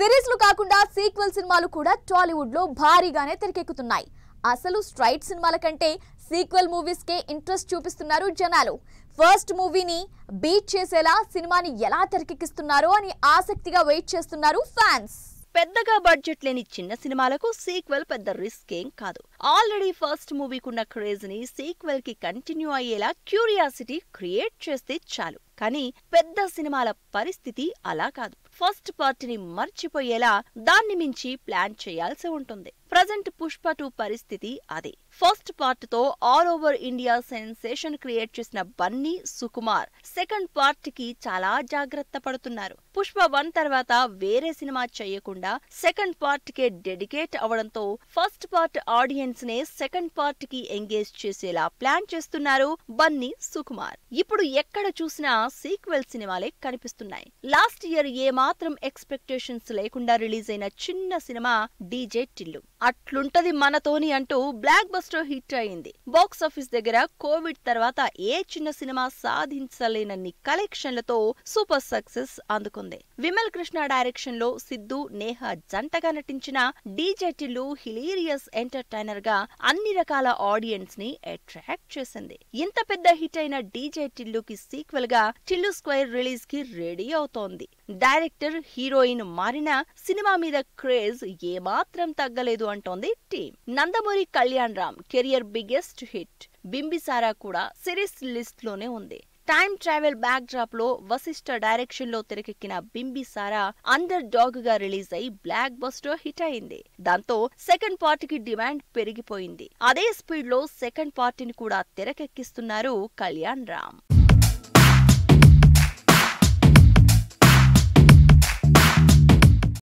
సిరీస్లు కాకుండా సీక్వెల్ సినిమాలు కూడా టాలీవుడ్ లో భారీగానే తెరకెక్కుతున్నాయి అసలు స్ట్రైట్ సినిమాల కంటే సీక్వెల్ మూవీస్ కే ఇంట్రెస్ట్ చూపిస్తున్నారు జనాలు ఫస్ట్ మూవీని బీట్ చేసేలా సినిమాని ఎలా తెరకెక్కిస్తున్నారో అని ఆసక్తిగా వెయిట్ చేస్తున్నారు ఫ్యాన్స్ పెద్దగా బడ్జెట్ లేని చిన్న సినిమాలకు సీక్వెల్ పెద్ద రిస్క్ ఏం కాదు ఆల్రెడీ ఫస్ట్ మూవీకున్న క్రేజ్ ని సీక్వెల్ కి కంటిన్యూ అయ్యేలా క్యూరియాసిటీ క్రియేట్ చేస్తే చాలు కానీ పెద్ద సినిమాల పరిస్థితి అలా కాదు ఫస్ట్ పార్ట్ ని మర్చిపోయేలా దాన్ని మించి ప్లాన్ చేయాల్సి ఉంటుంది ప్రజెంట్ పుష్ప టూ పరిస్థితి అదే ఫస్ట్ పార్ట్ తో all over India sensation create చేసిన బన్నీ సుకుమార్ సెకండ్ పార్ట్ కి చాలా జాగ్రత్త పడుతున్నారు పుష్ప వన్ తర్వాత వేరే సినిమా చేయకుండా సెకండ్ పార్ట్ కే డెడికేట్ అవడంతో ఫస్ట్ పార్ట్ ఆడియన్స్ నే సెకండ్ పార్ట్ కి ఎంగేజ్ చేసేలా ప్లాన్ చేస్తున్నారు బన్నీ సుకుమార్ ఇప్పుడు ఎక్కడ చూసినా సీక్వెల్ సినిమాలే కనిపిస్తున్నాయి లాస్ట్ ఇయర్ ఏ మాత్రం ఎక్స్పెక్టేషన్స్ లేకుండా రిలీజ్ అయిన చిన్న సినిమా డీజే టిల్లు అట్లుంటది మనతోని అంటూ బ్లాక్ బస్టర్ హిట్ అయింది బాక్స్ ఆఫీస్ దగ్గర కోవిడ్ తర్వాత ఏ చిన్న సినిమా సాధించలేనన్ని కలెక్షన్లతో సూపర్ సక్సెస్ అందుకుంది విమల్ కృష్ణ డైరెక్షన్ లో సిద్ధు నేహ జంటగా నటించిన డీజే టిల్లు హిలీరియస్ ఎంటర్టైనర్ గా అన్ని రకాల ఆడియన్స్ ని అట్రాక్ట్ చేసింది ఇంత పెద్ద హిట్ అయిన డీజే టిల్లుకి సీక్వెల్ గా టిల్లు స్క్వేర్ రిలీజ్ కి రెడీ అవుతోంది డైరెక్టర్ హీరోయిన్ మారిన సినిమా మీద క్రేజ్ ఏమాత్రం తగ్గలేదు అంటోంది team Nandamuri Kalyan Ram career biggest hit Bimbisara కూడా సిరీస్ లిస్ట్ లోనే ఉంది టైమ్ ట్రావెల్ బ్యాక్ డ్రాప్ లో వశిష్ఠ డైరెక్షన్ లో తెరకెక్కిన బింబిసారా అండర్ డాగ్ గా రిలీజ్ అయి బ్లాక్ బస్టర్ హిట్ అయింది దాంతో సెకండ్ పార్ట్ కి డిమాండ్ పెరిగిపోయింది అదే స్పీడ్ లో సెకండ్ పార్టీని కూడా తెరకెక్కిస్తున్నారు కళ్యాణ్ రామ్